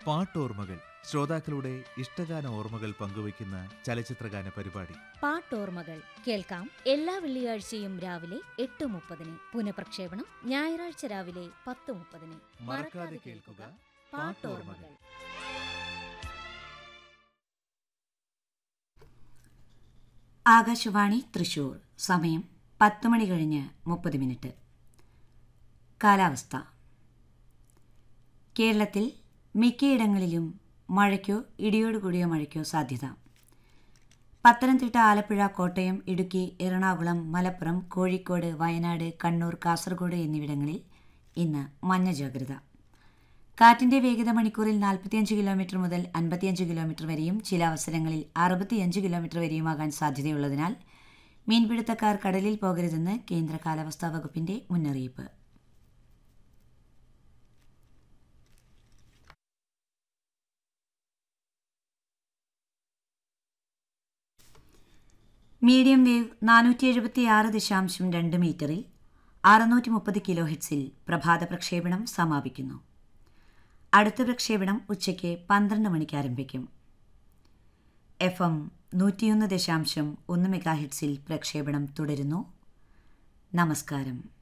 പാട്ടോർമ്മകൾ ശ്രോതാക്കളുടെ ഇഷ്ടഗാന ഓർമ്മകൾ പങ്കുവയ്ക്കുന്ന ചലച്ചിത്രഗാന പരിപാടി പാട്ടോർമ്മകൾ കേൾക്കാം എല്ലാ വെള്ളിയാഴ്ചയും രാവിലെ എട്ട് മുപ്പതിന് പുനഃപ്രക്ഷേപണം ഞായറാഴ്ച രാവിലെ പത്ത് മുപ്പതിന് മറക്കാതെ കേൾക്കുക പാട്ടോർമ്മകൾ ആകാശവാണി തൃശൂർ സമയം പത്ത് മണി കഴിഞ്ഞ് മുപ്പത് മിനിറ്റ് കാലാവസ്ഥ കേരളത്തിൽ മിക്കയിടങ്ങളിലും മഴയ്ക്കോ ഇടിയോടുകൂടിയ മഴയ്ക്കോ സാധ്യത പത്തനംതിട്ട ആലപ്പുഴ കോട്ടയം ഇടുക്കി എറണാകുളം മലപ്പുറം കോഴിക്കോട് വയനാട് കണ്ണൂർ കാസർഗോഡ് എന്നിവിടങ്ങളിൽ ഇന്ന് മഞ്ഞ ജാഗ്രത കാറ്റിന്റെ വേഗത മണിക്കൂറിൽ നാൽപ്പത്തിയഞ്ച് കിലോമീറ്റർ മുതൽ അൻപത്തിയഞ്ച് കിലോമീറ്റർ വരെയും ചില അവസരങ്ങളിൽ അറുപത്തിയഞ്ച് കിലോമീറ്റർ വരെയുമാകാൻ സാധ്യതയുള്ളതിനാൽ മീൻപിടുത്തക്കാർ കടലിൽ പോകരുതെന്ന് കേന്ദ്ര കാലാവസ്ഥാ വകുപ്പിന്റെ മുന്നറിയിപ്പ് മീഡിയം വേവ് നാനൂറ്റി എഴുപത്തി ആറ് ദശാംശം രണ്ട് മീറ്ററിൽ അറുന്നൂറ്റി മുപ്പത് കിലോ ഹെഡ്സിൽ പ്രഭാത പ്രക്ഷേപണം സമാപിക്കുന്നു അടുത്ത പ്രക്ഷേപണം ഉച്ചയ്ക്ക് പന്ത്രണ്ട് മണിക്ക് ആരംഭിക്കും എഫ് എം നൂറ്റിയൊന്ന് ദശാംശം ഒന്ന് മെഗാ ഹെഡ്സിൽ പ്രക്ഷേപണം തുടരുന്നു നമസ്കാരം